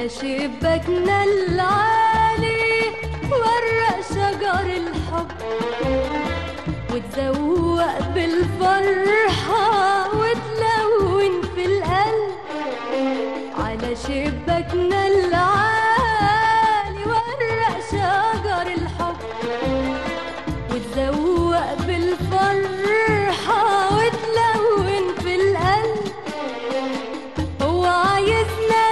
على شباكنا العالي ورق شجر الحب وتزوق بالفرحة وتلون في القلب على شباكنا العالي ورق شجر الحب وتزوق بالفرحة وتلون في القلب هو عايزنا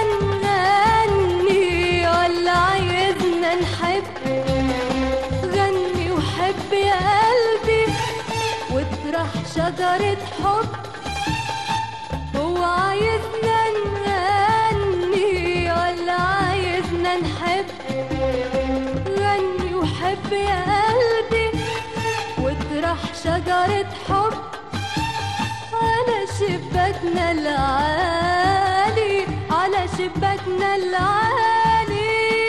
نغني ولا عايزنا نحب غني وحب يا قلبي واطرح شجرة حب هو عايزنا نغني ولا عايزنا نحب غني وحب يا قلبي واطرح شجرة حب على شباكنا العالي على شباكنا العالي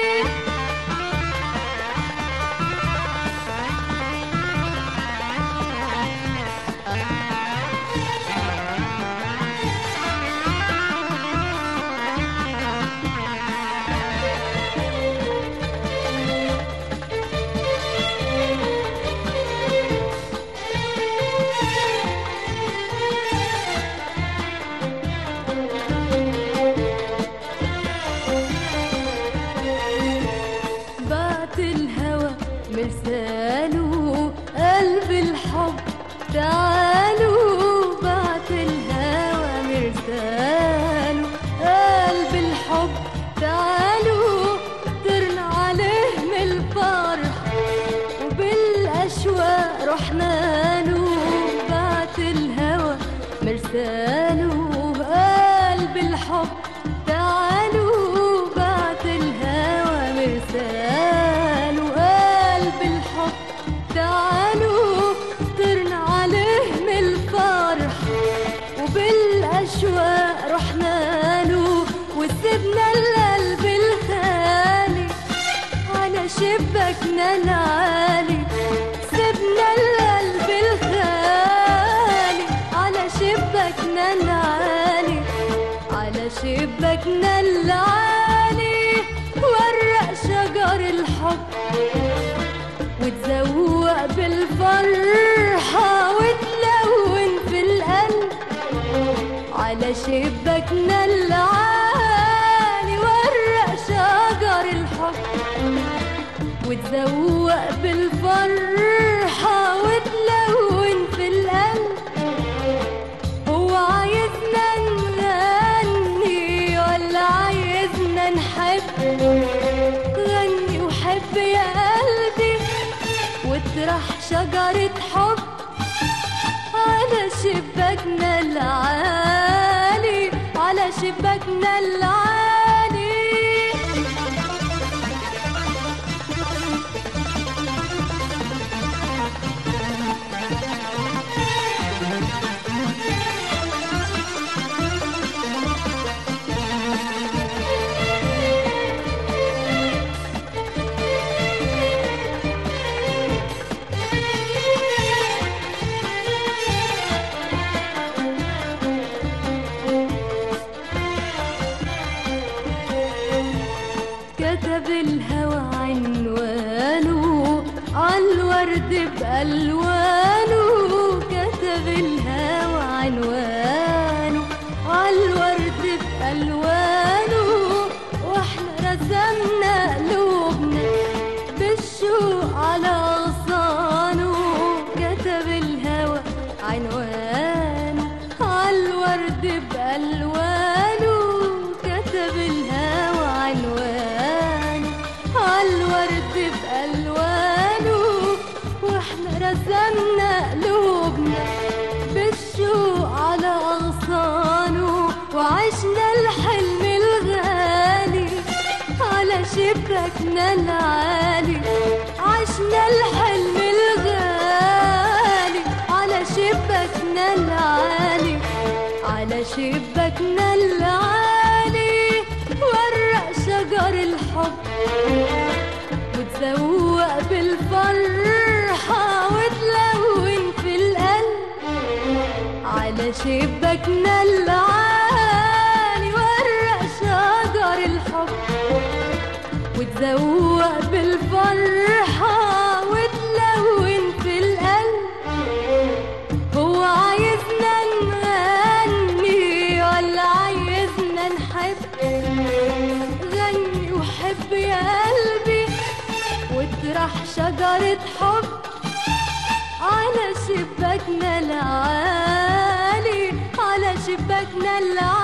بعت الهوى مرساله قلب الحب تعالوا بعت الهوى مرساله قلب الحب تعالوا طرنا عليه من الفرح وبالأشواق رحنا له بعت الهوى مرساله قلب الحب تعالوا بعت الهوى مرساله قلب الحب تعالوا طرنا عليه من الفرح وبالأشواق رحنا له وسيبنا القلب الخالي على شباكنا العالي سيبنا القلب الخالي على شباكنا العالي على شباكنا العالي ورق شجر الحب وتزوق بالفرحة وتلون في القلب على شباكنا العالي ورق شجر الحب وتزوق بالفرحة وتلون في القلب هو عايزنا نغني ولا عايزنا نحب غني وحب يا قلبي واطرح شجرة حب على شباكنا العالي على شباكنا العالي كتب الهوى عنوانه عالورد بألوانه كتب الهوى عنوانه عالورد بألوانه واحنا رسمنا قلوبنا بالشوق على أغصانه كتب الهوى عنوانه عالورد بألوانه كتب الهوى عنوانه عالورد بألوانه واحنا رسمنا قلوبنا بالشوق على أغصانه وعشنا الحلم الغالي على شباكنا العالي عشنا الحلم الغالي على شباكنا العالي على شباكنا العالي ورق شجر الحب وتزوق بالفرحة وتلون في القلب على شباكنا العالي ورق شجر الحب وتزوق بالفرحة وتلون في القلب هو عايزنا نغني ولا عايزنا نحب غني وحب يا قلبي واطرح شجرة حب على شباكنا العالي على شباكنا العالي